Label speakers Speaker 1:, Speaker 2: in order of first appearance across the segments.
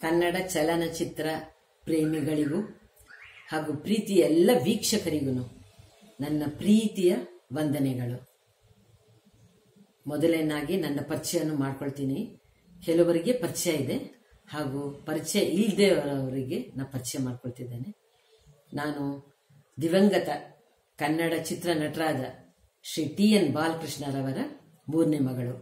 Speaker 1: ಕನ್ನಡ ಚಲನಚಿತ್ರ ಪ್ರೇಮಿಗಳಿಗೂ ಹಾಗೂ ಪ್ರೀತಿಯ ಎಲ್ಲ ವೀಕ್ಷಕರಿಗೂ ನನ್ನ ಪ್ರೀತಿಯ ವಂದನೆಗಳು ಮೊದಲನೇನಾಗಿ ನನ್ನ ಪರಿಚಯವನ್ನು ಮಾಡ್ಕೊಳ್ತೀನಿ ಕೆಲವರಿಗೆ ಪರಿಚಯ ಇದೆ ಹಾಗೂ ಪರಿಚಯ ಇಲ್ಲದೆಯವರಿಗೆ ನಾನು ಪರಿಚಯ ಮಾಡ್ಕೊಳ್ತಿದ್ದೇನೆ ನಾನು ದಿವಂಗತ ಕನ್ನಡ ಚಿತ್ರ ನಟರಾದ ಶ್ರೀ ಟಿ ಎನ್ ಬಾಲಕೃಷ್ಣರವರ ಮೂರನೇ ಮಗಳು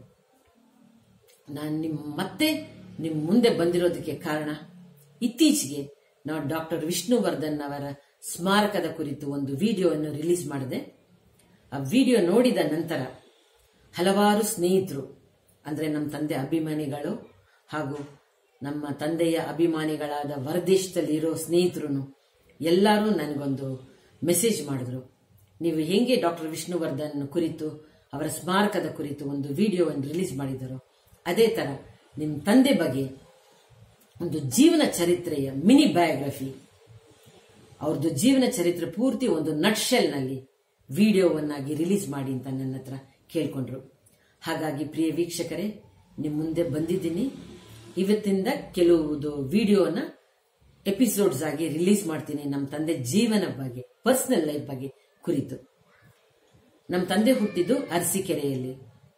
Speaker 1: ನಾನು ನಿಮ್ಮ ಮತ್ತೆ ನಿಮ್ಮ ಮುಂದೆ ಬಂದಿರೋದಕ್ಕೆ ಕಾರಣ ಇತ್ತೀಚೆಗೆ ನಾವು ಡಾಕ್ಟರ್ ವಿಷ್ಣುವರ್ಧನ್ ಅವರ ಸ್ಮಾರಕದ ಕುರಿತು ಒಂದು ವಿಡಿಯೋವನ್ನು ರಿಲೀಸ್ ಮಾಡಿದೆ ಆ ವಿಡಿಯೋ ನೋಡಿದ ನಂತರ ಹಲವಾರು ಸ್ನೇಹಿತರು ಅಂದರೆ ನಮ್ಮ ತಂದೆ ಅಭಿಮಾನಿಗಳು ಹಾಗೂ ನಮ್ಮ ತಂದೆಯ ಅಭಿಮಾನಿಗಳಾದ ಹೊರದೇಶದಲ್ಲಿ ಇರೋ ಸ್ನೇಹಿತರು ಎಲ್ಲರೂ ನನಗೊಂದು ಮೆಸೇಜ್ ಮಾಡಿದ್ರು ನೀವು ಹೆಂಗೆ ಡಾಕ್ಟರ್ ವಿಷ್ಣುವರ್ಧನ್ ಕುರಿತು ಅವರ ಸ್ಮಾರಕದ ಕುರಿತು ಒಂದು ವಿಡಿಯೋವನ್ನು ರಿಲೀಸ್ ಮಾಡಿದರು ಅದೇ ತರ ನಿಮ್ಮ ತಂದೆ ಬಗ್ಗೆ ಒಂದು ಜೀವನ ಚರಿತ್ರೆಯ ಮಿನಿ ಬಯೋಗ್ರಫಿ ಅವ್ರದ್ದು ಜೀವನ ಚರಿತ್ರೆ ಪೂರ್ತಿ ಒಂದು ನಟ್ಶೆಲ್ನಲ್ಲಿ ವಿಡಿಯೋವನ್ನಾಗಿ ರಿಲೀಸ್ ಮಾಡಿ ಅಂತ ನನ್ನ ಹತ್ರ ಕೇಳ್ಕೊಂಡ್ರು ಹಾಗಾಗಿ ಪ್ರಿಯ ವೀಕ್ಷಕರೇ ನಿಮ್ಮ ಮುಂದೆ ಬಂದಿದ್ದೀನಿ ಇವತ್ತಿಂದ ಕೆಲವುದು ವಿಡಿಯೋನ ಎಪಿಸೋಡ್ಸ್ ಆಗಿ ರಿಲೀಸ್ ಮಾಡ್ತೀನಿ ನಮ್ಮ ತಂದೆ ಜೀವನ ಬಗ್ಗೆ ಪರ್ಸನಲ್ ಲೈಫ್ ಬಗ್ಗೆ ಕುರಿತು ನಮ್ಮ ತಂದೆ ಹುಟ್ಟಿದ್ದು ಅರಸೀಕೆರೆಯಲ್ಲಿ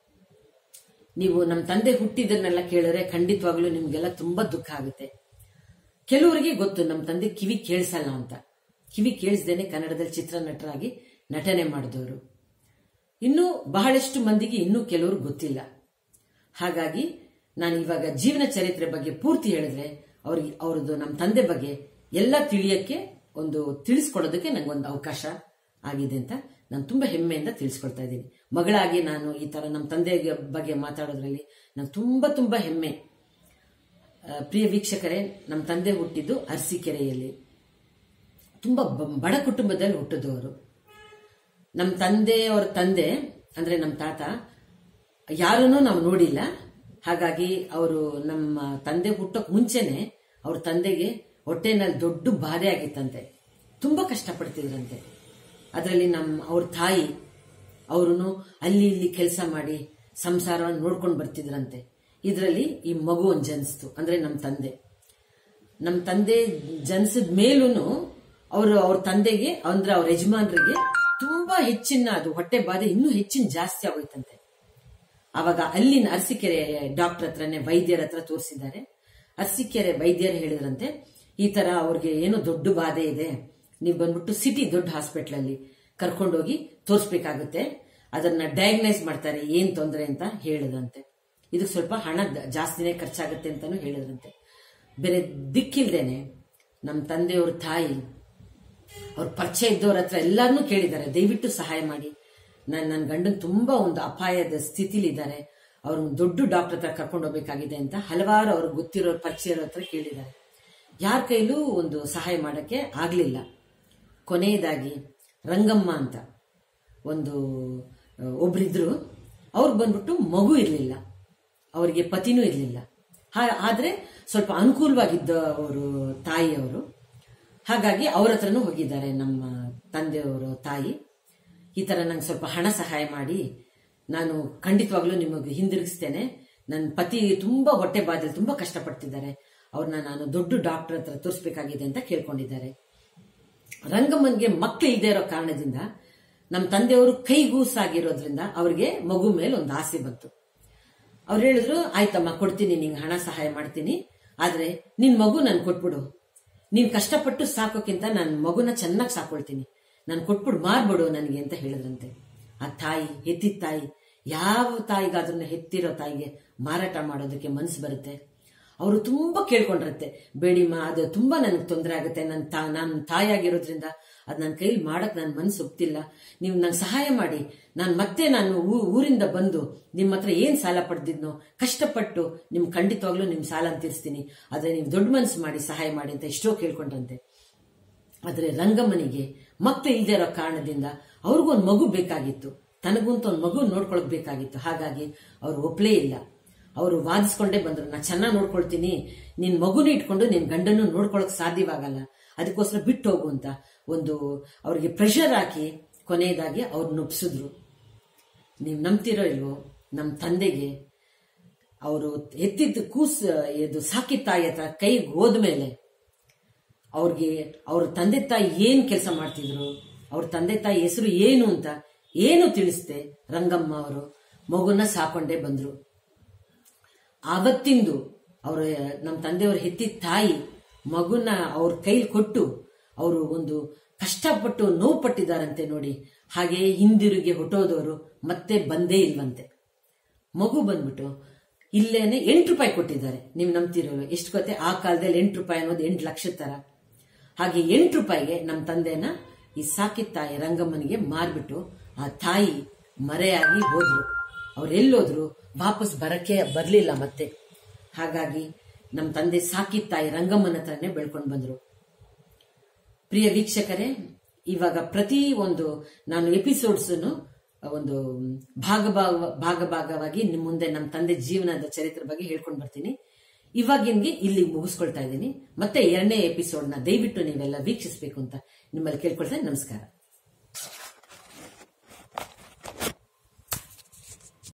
Speaker 1: ನೀವು ನಮ್ಮ ತಂದೆ ಹುಟ್ಟಿದ್ದನ್ನೆಲ್ಲ ಕೇಳಿದ್ರೆ ಖಂಡಿತವಾಗ್ಲೂ ನಿಮ್ಗೆಲ್ಲ ತುಂಬಾ ದುಃಖ ಆಗುತ್ತೆ ಕೆಲವರಿಗೆ ಗೊತ್ತು ನಮ್ಮ ತಂದೆ ಕಿವಿ ಕೇಳಿಸಲ್ಲ ಅಂತ ಕಿವಿ ಕೇಳಿಸ್ದೇನೆ ಕನ್ನಡದಲ್ಲಿ ಚಿತ್ರನಟರಾಗಿ ನಟನೆ ಮಾಡಿದವರು ಇನ್ನು ಬಹಳಷ್ಟು ಮಂದಿಗೆ ಇನ್ನೂ ಕೆಲವರು ಗೊತ್ತಿಲ್ಲ ಹಾಗಾಗಿ ನಾನು ಇವಾಗ ಜೀವನ ಚರಿತ್ರೆ ಬಗ್ಗೆ ಪೂರ್ತಿ ಹೇಳಿದ್ರೆ ಅವ್ರಿಗೆ ಅವ್ರದ್ದು ನಮ್ಮ ತಂದೆ ಬಗ್ಗೆ ಎಲ್ಲ ತಿಳಿಯಕ್ಕೆ ಒಂದು ತಿಳಿಸ್ಕೊಡೋದಕ್ಕೆ ನಂಗೊಂದು ಅವಕಾಶ ಆಗಿದೆ ಅಂತ ನಾನು ತುಂಬಾ ಹೆಮ್ಮೆಯಿಂದ ತಿಳಿಸ್ಕೊಳ್ತಾ ಇದ್ದೀನಿ ಮಗಳಾಗಿ ನಾನು ಈ ತರ ನಮ್ಮ ತಂದೆ ಬಗ್ಗೆ ಮಾತಾಡೋದ್ರಲ್ಲಿ ನಾನು ತುಂಬಾ ತುಂಬಾ ಹೆಮ್ಮೆ ಆ, ಪ್ರಿಯ ವೀಕ್ಷಕರೇ ನಮ್ಮ ತಂದೆ ಹುಟ್ಟಿದ್ದು ಅರಸೀಕೆರೆಯಲ್ಲಿ ತುಂಬಾ ಬ- ಬಡ ಕುಟುಂಬದಲ್ಲಿ ಹುಟ್ಟಿದವರು ನಮ್ಮ ತಂದೆಯವರ ತಂದೆ ಅಂದ್ರೆ ನಮ್ಮ ತಾತ ಯಾರನ್ನೂ ನಾವು ನೋಡಿಲ್ಲ ಹಾಗಾಗಿ ಅವರು ನಮ್ಮ ತಂದೆ ಹುಟ್ಟೋಕ್ ಮುಂಚೆನೆ ಅವ್ರ ತಂದೆಗೆ ಹೊಟ್ಟೆನಲ್ಲಿ ದೊಡ್ಡ ಬಾಧೆ ಆಗಿತ್ತಂತೆ ತುಂಬಾ ಕಷ್ಟಪಡ್ತಿದ್ರಂತೆ ಅದರಲ್ಲಿ ನಮ್ಮ ಅವ್ರ ತಾಯಿ ಅವರು ಅಲ್ಲಿ ಇಲ್ಲಿ ಕೆಲಸ ಮಾಡಿ ಸಂಸಾರವನ್ನು ನೋಡ್ಕೊಂಡು ಬರ್ತಿದ್ರಂತೆ ಇದರಲ್ಲಿ ಈ ಮಗು ಒಂದು ಜನಿಸ್ತು ಅಂದ್ರೆ ನಮ್ಮ ತಂದೆ ನಮ್ಮ ತಂದೆ ಜನಿಸಿದ ಮೇಲೂ ಅವರು ಅವ್ರ ತಂದೆಗೆ ಅಂದ್ರೆ ಅವ್ರ ಯಜಮಾನ್ರಿಗೆ ತುಂಬಾ ಹೆಚ್ಚಿನ ಅದು ಹೊಟ್ಟೆ ಬಾಧೆ ಇನ್ನೂ ಹೆಚ್ಚಿನ ಜಾಸ್ತಿ ಆಗೋಯ್ತಂತೆ ಅವಾಗ ಅಲ್ಲಿನ ಅರಸೀಕೆರೆ ಡಾಕ್ಟರ್ ಹತ್ರನೇ ವೈದ್ಯರ ಹತ್ರ ತೋರಿಸಿದ್ದಾರೆ ಅರಸೀಕೆರೆ ವೈದ್ಯರು ಹೇಳಿದ್ರಂತೆ ಈ ತರ ಅವ್ರಿಗೆ ಏನೋ ದೊಡ್ಡ ಬಾಧೆ ಇದೆ ನೀವು ಬಂದ್ಬಿಟ್ಟು ಸಿಟಿ ದೊಡ್ಡ ಹಾಸ್ಪಿಟಲ್ ಅಲ್ಲಿ ಕರ್ಕೊಂಡೋಗಿ ತೋರಿಸ್ಬೇಕಾಗುತ್ತೆ ಅದನ್ನ ಡಯಾಗ್ನೈಸ್ ಮಾಡ್ತಾರೆ ಏನ್ ತೊಂದರೆ ಅಂತ ಹೇಳಿದಂತೆ ಇದಕ್ಕೆ ಸ್ವಲ್ಪ ಹಣ ದ- ಜಾಸ್ತಿನೇ ಖರ್ಚಾಗುತ್ತೆ ಅಂತಾನು ಹೇಳಿದ್ರಂತೆ ಬೇರೆ ದಿಕ್ಕಿಲ್ದೇನೆ ನಮ್ಮ ತಂದೆಯವ್ರ ತಾಯಿ ಅವ್ರ ಪರಿಚಯ ಇದ್ದವ್ರ ಹತ್ರ ಎಲ್ಲಾರನ್ನೂ ಕೇಳಿದ್ದಾರೆ ದಯವಿಟ್ಟು ಸಹಾಯ ಮಾಡಿ ನಾನು ನನ್ನ ಗಂಡನ್ ತುಂಬಾ ಒಂದು ಅಪಾಯದ ಸ್ಥಿತಿಲಿ ಇದ್ದಾರೆ ಅವ್ರ ದೊಡ್ಡ ಡಾಕ್ಟರ್ ಹತ್ರ ಕರ್ಕೊಂಡು ಹೋಗ್ಬೇಕಾಗಿದೆ ಅಂತ ಹಲವಾರು ಅವ್ರಿಗೆ ಗೊತ್ತಿರೋ ಪರಿಚಯರ ಹತ್ರ ಕೇಳಿದ್ದಾರೆ ಯಾರ ಕೈಲೂ ಒಂದು ಸಹಾಯ ಮಾಡಕ್ಕೆ ಆಗ್ಲಿಲ್ಲ ಕೊನೆಯದಾಗಿ ರಂಗಮ್ಮ ಅಂತ ಒಂದು ಆ, ಒಬ್ರಿದ್ರು ಅವ್ರು ಬಂದ್ಬಿಟ್ಟು ಮಗು ಇರಲಿಲ್ಲ ಅವರಿಗೆ ಪತಿನೂ ಇರಲಿಲ್ಲ ಆದ್ರೆ ಸ್ವಲ್ಪ ಅನುಕೂಲವಾಗಿದ್ದ ಅವರು ತಾಯಿಯವರು ಹಾಗಾಗಿ ಅವ್ರ ಹತ್ರನೂ ಹೋಗಿದ್ದಾರೆ ನಮ್ಮ ತಂದೆಯವರು ತಾಯಿ ಈ ತರ ನಂಗೆ ಸ್ವಲ್ಪ ಹಣ ಸಹಾಯ ಮಾಡಿ ನಾನು ಖಂಡಿತವಾಗ್ಲೂ ನಿಮಗೆ ಹಿಂದಿರುಗಿಸ್ತೇನೆ ನನ್ನ ಪತಿ ತುಂಬಾ ಹೊಟ್ಟೆ ಬಾಧಲ್ಲಿ ತುಂಬಾ ಕಷ್ಟಪಡ್ತಿದ್ದಾರೆ ಅವ್ರನ್ನ ನಾನು ದೊಡ್ಡ ಡಾಕ್ಟರ್ ಹತ್ರ ತೋರಿಸ್ಬೇಕಾಗಿದೆ ಅಂತ ಕೇಳ್ಕೊಂಡಿದ್ದಾರೆ ರಂಗಮ್ಮನ್ಗೆ ಮಕ್ಳು ಇಲ್ಲದೆ ಇರೋ ಕಾರಣದಿಂದ ನಮ್ಮ ತಂದೆಯವರು ಕೈಗೂಸಾಗಿರೋದ್ರಿಂದ ಅವ್ರಿಗೆ ಮಗು ಮೇಲೆ ಒಂದು ಆಸೆ ಬಂತು ಅವ್ರು ಹೇಳಿದ್ರು ಆಯ್ತಮ್ಮ ಕೊಡ್ತೀನಿ ನಿಂಗೆ ಹಣ ಸಹಾಯ ಮಾಡ್ತೀನಿ ಆದ್ರೆ ನಿನ್ ಮಗು ನಾನು ಕೊಟ್ಬಿಡು ನೀನ್ ಕಷ್ಟಪಟ್ಟು ಸಾಕೋಕ್ಕಿಂತ ನನ್ನ ಮಗುನ ಚೆನ್ನಾಗಿ ಸಾಕೊಳ್ತೀನಿ ನಾನು ಕೊಟ್ಬಿಡು ಮಾರ್ಬಿಡು ನನಗೆ ಅಂತ ಹೇಳಿದ್ರಂತೆ ಆ ತಾಯಿ ಹೆತ್ತಿದ ತಾಯಿ ಯಾವ ತಾಯಿಗಾದ್ರೂ ಹೆತ್ತಿರೋ ತಾಯಿಗೆ ಮಾರಾಟ ಮಾಡೋದಕ್ಕೆ ಮನ್ಸು ಬರುತ್ತೆ ಅವರು ತುಂಬಾ ಕೇಳ್ಕೊಂಡಿರುತ್ತೆ ಬೇಡಿಮ್ಮ ಅದು ತುಂಬಾ ನನಗೆ ತೊಂದರೆ ಆಗುತ್ತೆ ನನ್ನ ತಾ ನಾನು ತಾಯಿಯಾಗಿರೋದ್ರಿಂದ ಅದು ನನ್ನ ಕೈಲಿ ಮಾಡಕ್ ನನ್ನ ಮನ್ಸು ಒಪ್ತಿಲ್ಲ ನೀವು ನಂಗೆ ಸಹಾಯ ಮಾಡಿ ನಾನು ಮತ್ತೆ ನಾನು ಊ- ಊರಿಂದ ಬಂದು ನಿಮ್ಮ ಹತ್ರ ಏನ್ ಸಾಲ ಪಡೆದಿದ್ನೋ ಕಷ್ಟಪಟ್ಟು ನಿಮ್ ಖಂಡಿತವಾಗ್ಲೂ ನಿಮ್ ಸಾಲ ತೀರಿಸ್ತೀನಿ ಆದ್ರೆ ನೀವು ದೊಡ್ಡ ಮನ್ಸು ಮಾಡಿ ಸಹಾಯ ಮಾಡಿ ಅಂತ ಎಷ್ಟೋ ಕೇಳ್ಕೊಂಡ್ರಂತೆ ಆದ್ರೆ ರಂಗಮ್ಮನಿಗೆ ಮಕ್ಕಳು ಇಲ್ದೇ ಇರೋ ಕಾರಣದಿಂದ ಅವ್ರಿಗೂ ಒಂದು ಮಗು ಬೇಕಾಗಿತ್ತು ತನಗಂತ ಒಂದು ಮಗು ನೋಡ್ಕೊಳಕ್ ಬೇಕಾಗಿತ್ತು ಹಾಗಾಗಿ ಅವ್ರು ಒಪ್ಲೇ ಇಲ್ಲ ಅವರು ವಾದಿಸ್ಕೊಂಡೇ ಬಂದ್ರು ನಾ ಚೆನ್ನಾಗಿ ನೋಡ್ಕೊಳ್ತೀನಿ ನಿನ್ ಮಗುನ ಇಟ್ಕೊಂಡು ನಿನ್ ಗಂಡನ್ನು ನೋಡ್ಕೊಳಕ್ ಸಾಧ್ಯವಾಗಲ್ಲ ಅದಕ್ಕೋಸ್ಕರ ಬಿಟ್ಟು ಹೋಗು ಅಂತ ಒಂದು ಅವ್ರಿಗೆ ಪ್ರೆಷರ್ ಹಾಕಿ ಕೊನೆಯದಾಗಿ ಅವ್ರು ನೊಪ್ಸಿದ್ರು ನೀವು ನಂಬ್ತಿರೋ ಇಲ್ವೋ ನಮ್ಮ ತಂದೆಗೆ ಅವರು ಎತ್ತಿದ್ದ ಕೂಸ್ ಇದು ಸಾಕಿ ತಾಯಿ ಹತ್ರ ಕೈಗೆ ಹೋದ್ಮೇಲೆ ಅವ್ರಿಗೆ ಅವ್ರ ತಂದೆ ತಾಯಿ ಏನ್ ಕೆಲಸ ಮಾಡ್ತಿದ್ರು ಅವ್ರ ತಂದೆ ತಾಯಿ ಹೆಸರು ಏನು ಅಂತ ಏನು ತಿಳಿಸ್ದೆ ರಂಗಮ್ಮ ಅವರು ಮಗುನ ಸಾಕೊಂಡೇ ಬಂದ್ರು ಆವತ್ತಿಂದು ಅವ್ರ ನಮ್ಮ ತಂದೆಯವ್ರ ಹೆತ್ತಿದ ತಾಯಿ ಮಗುನ ಅವ್ರ ಕೈಲಿ ಕೊಟ್ಟು ಅವರು ಒಂದು ಕಷ್ಟಪಟ್ಟು ನೋವು ಪಟ್ಟಿದ್ದಾರಂತೆ ನೋಡಿ ಹಾಗೆ ಹಿಂದಿರುಗಿ ಹೊಟ್ಟೋದವರು ಮತ್ತೆ ಬಂದೇ ಇಲ್ವಂತೆ ಮಗು ಬಂದ್ಬಿಟ್ಟು ಇಲ್ಲೇನೆ ಎಂಟು ರೂಪಾಯಿ ಕೊಟ್ಟಿದ್ದಾರೆ ನೀವು ನಂಬ್ತಿರೋಲ್ಲ ಎಷ್ಟು ಗೊತ್ತೆ ಆ ಕಾಲದಲ್ಲಿ ಎಂಟು ರೂಪಾಯಿ ಅನ್ನೋದು ಎಂಟು ಲಕ್ಷದ ತರ ಹಾಗೆ ಎಂಟು ರೂಪಾಯಿಗೆ ನಮ್ಮ ತಂದೆನ ಈ ಸಾಕಿದ ತಾಯಿ ರಂಗಮ್ಮನಿಗೆ ಮಾರ್ಬಿಟ್ಟು ಆ ತಾಯಿ ಮರೆಯಾಗಿ ಹೋದ್ರು ಅವ್ರು ಎಲ್ಲೋದ್ರು ವಾಪಸ್ ಬರಕ್ಕೆ ಬರ್ಲಿಲ್ಲ ಮತ್ತೆ ಹಾಗಾಗಿ ನಮ್ಮ ತಂದೆ ಸಾಕಿದ ತಾಯಿ ರಂಗಮ್ಮನ ಹತ್ರನೇ ಬೆಳ್ಕೊಂಡು ಬಂದ್ರು ಪ್ರಿಯ ವೀಕ್ಷಕರೇ ಇವಾಗ ಪ್ರತಿ ಒಂದು ನಾನು ಎಪಿಸೋಡ್ಸ್ ಒಂದು ಭಾಗ ಭಾಗ ಭಾಗ ಭಾಗವಾಗಿ ನಿಮ್ ಮುಂದೆ ನಮ್ಮ ತಂದೆ ಜೀವನದ ಚರಿತ್ರೆ ಬಗ್ಗೆ ಹೇಳ್ಕೊಂಡು ಬರ್ತೀನಿ ಇವಾಗಿನ್ಗೆ ಇಲ್ಲಿ ಮುಗಿಸ್ಕೊಳ್ತಾ ಇದ್ದೀನಿ ಮತ್ತೆ ಎರಡನೇ ಎಪಿಸೋಡ್ನ ದಯವಿಟ್ಟು ನೀವೆಲ್ಲ ವೀಕ್ಷಿಸಬೇಕು ಅಂತ ನಿಮ್ಮಲ್ಲಿ ಕೇಳ್ಕೊಳ್ತೇನೆ ನಮಸ್ಕಾರ